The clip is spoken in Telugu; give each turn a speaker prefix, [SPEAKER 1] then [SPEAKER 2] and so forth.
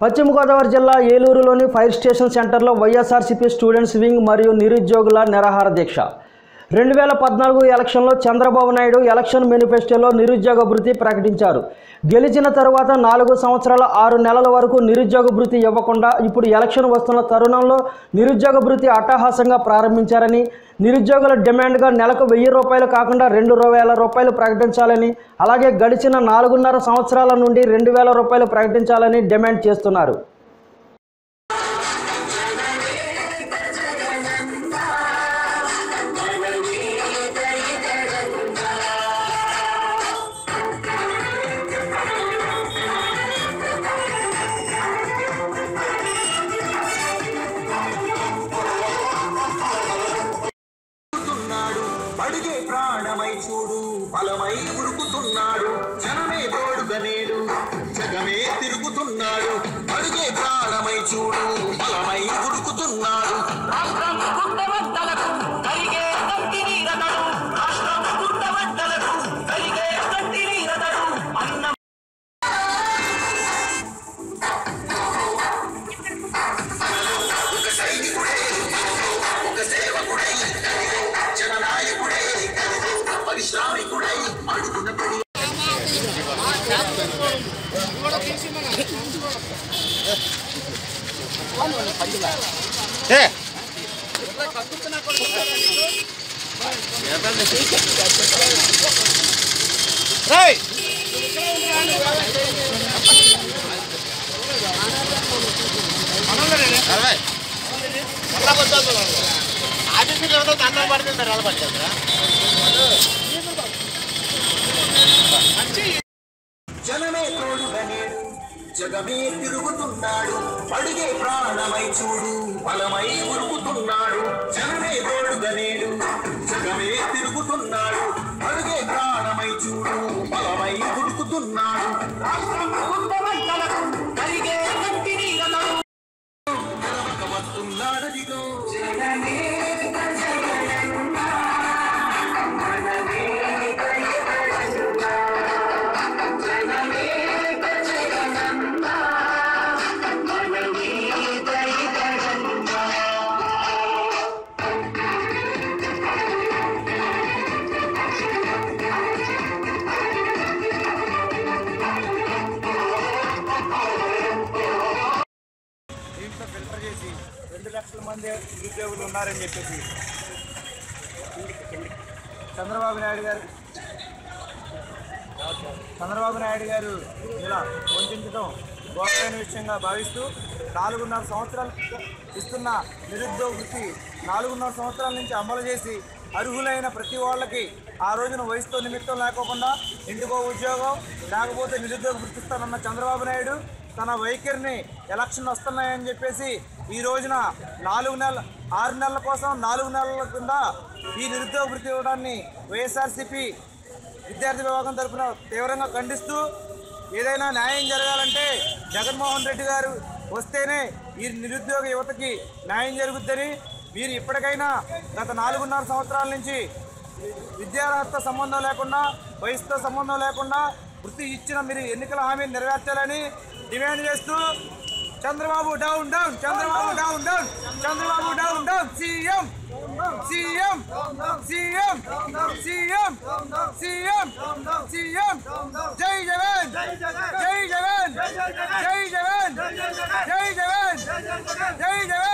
[SPEAKER 1] పశ్చిమ గోదావరి జిల్లా ఏలూరులోని ఫైర్ స్టేషన్ సెంటర్లో వైఎస్ఆర్సీపీ స్టూడెంట్స్ వింగ్ మరియు నిరుద్యోగుల నిరాహార దీక్ష రెండు వేల పద్నాలుగు ఎలక్షన్లో చంద్రబాబు నాయుడు ఎలక్షన్ మేనిఫెస్టోలో నిరుద్యోగ భృతి ప్రకటించారు గెలిచిన తరువాత నాలుగు సంవత్సరాల ఆరు నెలల వరకు నిరుద్యోగ భృతి ఇవ్వకుండా ఇప్పుడు ఎలక్షన్ వస్తున్న తరుణంలో నిరుద్యోగ భృతి అట్టహాసంగా ప్రారంభించారని నిరుద్యోగుల డిమాండ్గా నెలకు వెయ్యి రూపాయలు కాకుండా రెండు వేల రూపాయలు ప్రకటించాలని అలాగే గడిచిన నాలుగున్నర సంవత్సరాల నుండి రెండు వేల రూపాయలు ప్రకటించాలని డిమాండ్ చేస్తున్నారు
[SPEAKER 2] ఉరుకుతున్నాడు అడుగే ప్రాణమై చూడు బలమై ఉరుకుతున్నాడు జనమే తోడుగనేడు జగమే తిరుగుతున్నాడు అడుగే ప్రాణమై చూడు బలమై ఉరుకుతున్నాడు రాష్ట్రం గుండెవంతలకు కరిగే కంటి నీరదడు రాష్ట్రం గుండెవంతలకు కరిగే కంటి నీరదడు అన్న ఒక సైనికుడే ఒక సేవకుడై జననాయకుడై పరిశ్రామికుడై అడుగున పడి జనమే తోడుగనేడు జగమే తిరుగుతున్నాడు అడుగే ప్రాణమై చూడు బలమై ఉరుకుతున్నాడు జనమే తోడుగనేడు జగమే తిరుగుతున్నాడు అడుగే ప్రాణమై చూడు బలమై ఉరుకుతున్నాడు రాష్ట్రం కుంభవంతలకు కరిగే కంటి నీరదడు గెలవక వస్తున్నాడదిగో జగమే
[SPEAKER 3] దీంట్లో ఫిల్టర్ చేసి రెండు లక్షల మంది నిరుద్యోగులు ఉన్నారని చెప్పేసి చంద్రబాబు నాయుడు గారు చంద్రబాబు నాయుడు గారు ఇలా వంచడం గోపమైన విషయంగా భావిస్తూ నాలుగున్నర సంవత్సరాలు ఇస్తున్న నిరుద్యోగ వృత్తి నాలుగున్నర సంవత్సరాల నుంచి అమలు చేసి అర్హులైన ప్రతి వాళ్ళకి ఆ రోజున వయసుతో నిమిత్తం లేకోకుండా ఇంటికో ఉద్యోగం లేకపోతే నిరుద్యోగ వృత్తిస్తానన్న చంద్రబాబు నాయుడు తన వైఖరిని ఎలక్షన్ వస్తున్నాయని చెప్పేసి ఈ రోజున నాలుగు నెలల ఆరు నెలల కోసం నాలుగు నెలల కింద ఈ నిరుద్యోగ వృత్తి ఇవ్వడాన్ని వైఎస్ఆర్సీపీ విద్యార్థి విభాగం తరఫున తీవ్రంగా ఖండిస్తూ ఏదైనా న్యాయం జరగాలంటే జగన్మోహన్ రెడ్డి గారు వస్తేనే ఈ నిరుద్యోగ యువతకి న్యాయం జరుగుద్దని మీరు ఇప్పటికైనా గత నాలుగున్నర సంవత్సరాల నుంచి విద్యార్హత సంబంధం లేకుండా వయసుతో సంబంధం లేకుండా వృత్తి ఇచ్చిన మీరు ఎన్నికల హామీని నెరవేర్చాలని డిమాండ్ చేస్తూ Chandrababu down down Chandrababu down down Chandrababu down down CM CM CM CM CM CM జై జగన్ జై జగన్ జై జగన్ జై జగన్ జై జగన్